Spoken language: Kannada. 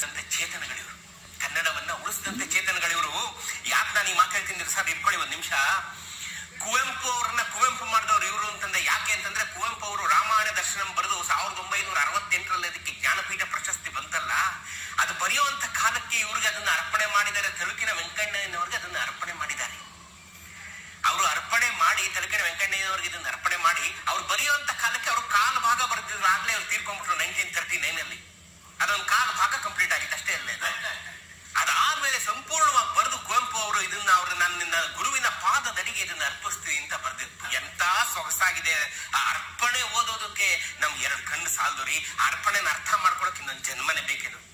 ಉಳಿಸಿದಂತೆ ಚೇತನಗಳಿವರು ಕನ್ನಡವನ್ನ ಉಳಿಸಿದಂತೆ ಚೇತನಗಳಿವರು ಯಾಕೆ ನಾನು ಈ ಮಾತು ಹೇಳ್ತೀನಿ ಸರ್ ಇಟ್ಕೊಳ್ಳಿ ಒಂದ್ ನಿಮಿಷ ಕುವೆಂಪು ಅವ್ರನ್ನ ಕುವೆಂಪು ಮಾಡಿದವ್ರು ಇವರು ಅಂತಂದ್ರೆ ಯಾಕೆ ಅಂತಂದ್ರೆ ಕುವೆಂಪು ಅವರು ರಾಮಾಯಣ ದರ್ಶನಂ ಬರೆದು ಸಾವಿರದ ಒಂಬೈನೂರ ಅರವತ್ತೆಂಟರಲ್ಲಿ ಅದಕ್ಕೆ ಜ್ಞಾನಪೀಠ ಪ್ರಶಸ್ತಿ ಬಂತಲ್ಲ ಅದು ಬರೆಯುವಂತ ಕಾಲಕ್ಕೆ ಇವ್ರಿಗೆ ಅದನ್ನ ಅರ್ಪಣೆ ಮಾಡಿದ್ದಾರೆ ತಲುಕಿನ ವೆಂಕಣ್ಣಯ್ಯನವ್ರಿಗೆ ಅದನ್ನ ಅರ್ಪಣೆ ಮಾಡಿದ್ದಾರೆ ಅವರು ಅರ್ಪಣೆ ಮಾಡಿ ತಲಕಿನ ವೆಂಕಣ್ಣಯ್ಯನವ್ರಿಗೆ ಇದನ್ನ ಅರ್ಪಣೆ ಮಾಡಿ ಅವ್ರು ಬರೆಯುವಂತ ಕಾಲಕ್ಕೆ ಅವರು ಕಾಲು ಭಾಗ ಬರೆದಿದ್ರು ಆಗ್ಲೇ ಅವ್ರು ತೀರ್ಕೊಂಡ್ಬಿಟ್ರು ನೈನ್ಟೀನ್ ತರ್ಟಿ ನೈನ್ ಅಲ್ಲಿ ಅದೊಂದು ಕಾಲು ಭಾಗ ಕಂಪ್ಲೀಟ್ ಆಗಿತ್ತು ಅಷ್ಟೇ ಅಲ್ಲೇ ಅದಾದ್ಮೇಲೆ ಸಂಪೂರ್ಣವಾಗಿ ಬರೆದು ಕುವೆಂಪು ಅವರು ಇದನ್ನ ಅವರು ನನ್ನ ಗುರುವಿನ ಪಾದದಡಿಗೆ ಇದನ್ನ ಅರ್ಪಿಸ್ತೀನಿ ಅಂತ ಬರ್ದಿತ್ತು ಎಂತ ಸೊಗಸಾಗಿದೆ ಆ ಅರ್ಪಣೆ ಓದೋದಕ್ಕೆ ನಮ್ಗೆ ಎರಡು ಕಣ್ಣು ಸಾಲದು ರೀ ಆ ಅರ್ಪಣೆನ ಅರ್ಥ ಮಾಡ್ಕೊಳಕ್ ಇನ್ನೊಂದು ಜನ್ಮನೇ ಬೇಕಿದ್ರು